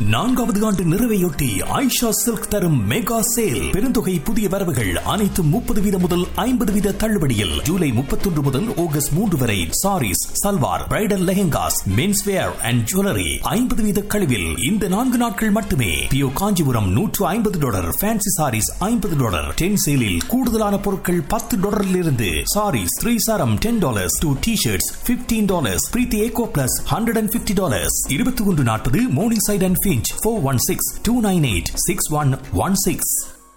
நான்காவது ஆண்டு நிறைவையொட்டி ஆயிஷா சில்க் தரும் மெகா சேல் பெருந்தொகை புதிய வரவுகள் அனைத்தும் முப்பது வீதம் முதல் ஐம்பது வீத தள்ளுபடியில் ஜூலை முப்பத்தொன்று முதல் ஆகஸ்ட் மூன்று வரை sarees salwar bridal lehengas men's wear and jewellery ஐம்பது வீத கழிவில் இந்த நான்கு நாட்கள் மட்டுமே பியோ காஞ்சிபுரம் நூற்று ஐம்பது டாலர் ஃபேன்சி சாரீஸ் ஐம்பது டாலர் டென் சேலில் கூடுதலான பொருட்கள் பத்து டாலரில் இருந்து சாரீஸ் த்ரீ சாரம் ten dollars two T shirts fifteen dollars Preethi eco plus hundred and fifty dollars இருபத்தி ஒன்று நாற்பது Morningside and Finch four one six two nine eight six one one six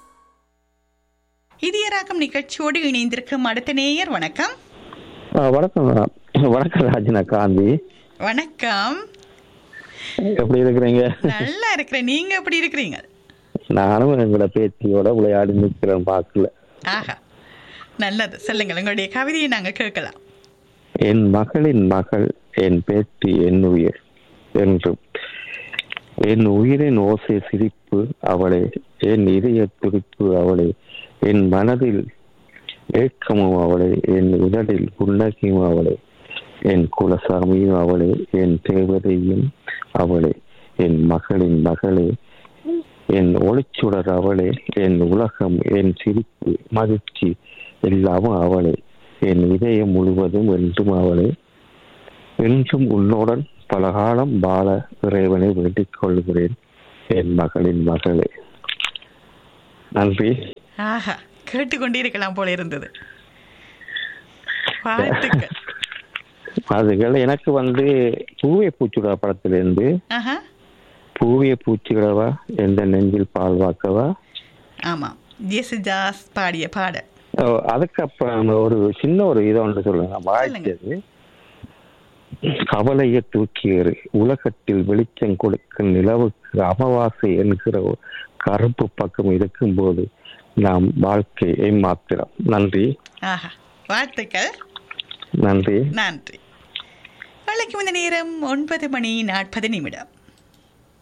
இதயராகம் நிகழ்ச்சியோடு இணைந்திருக்கும் அடுத்த நேயர் வணக்கம் ஆ, வணக்கம் வணக்கம் ராஜனா காந்தி வணக்கம் எப்படி இருக்கிறீங்க நல்லா இருக்கிறேன் நீங்க எப்படி இருக்கிறீங்க நானும் எங்களோட பேத்தியோட விளையாடி நிற்கிறேன் பார்க்கல ஆஹா நல்லது சொல்லுங்கள் உங்களுடைய கவிதையை நாங்க கேட்கலாம் என் மகளின் மகள் என் பேத்தி என் உயிர் என்றும் என் உயிரின் ஓசை சிரிப்பு அவளே என் இதய துடிப்பு அவளே என் மனதில் ஏக்கமும் அவளே என் உதடில் புன்னகையும் அவளே என் குலசாமியும் அவளே என் தேவதையும் அவளே என் மகளின் மகளே என் ஒளிச்சுடர் அவளே என் உலகம் என் சிரிப்பு மகிழ்ச்சி எல்லாமும் அவளே என் இதயம் முழுவதும் என்றும் அவளே என்றும் உன்னுடன் பல காலம் வாழ இறைவனை வேண்டிக் கொள்கிறேன் என் மகளின் மகளே நன்றி ஆஹா கேட்டுக்கொண்டே இருக்கலாம் போல இருந்தது வாழ்த்துக்கள் அதுகள் எனக்கு வந்து பூவே பூச்சுடா படத்திலிருந்து ஆஹா பூவே பூச்சிகளவா எந்த நெஞ்சில் பால் வாக்கவா ஆமாம் ஜேசுதாஸ் பாடிய பாடல் ஓ, அதுக்கப்புறம் ஒரு சின்ன ஒரு இதை ஒன்று சொல்லுங்க வாய்ச்சது கவலையை தூக்கியேறு உலகத்தில் வெளிச்சம் கொடுக்கும் நிலவுக்கு அமாவாசை என்கிற ஒரு கருப்பு பக்கம் இருக்கும்போது நாம் வாழ்க்கையை மாத்திரம் நன்றி ஆஹா வாழ்த்துக்கள் நன்றி நன்றி வழக்கம் இந்த நேரம் ஒன்பது மணி நாற்பது நிமிடம்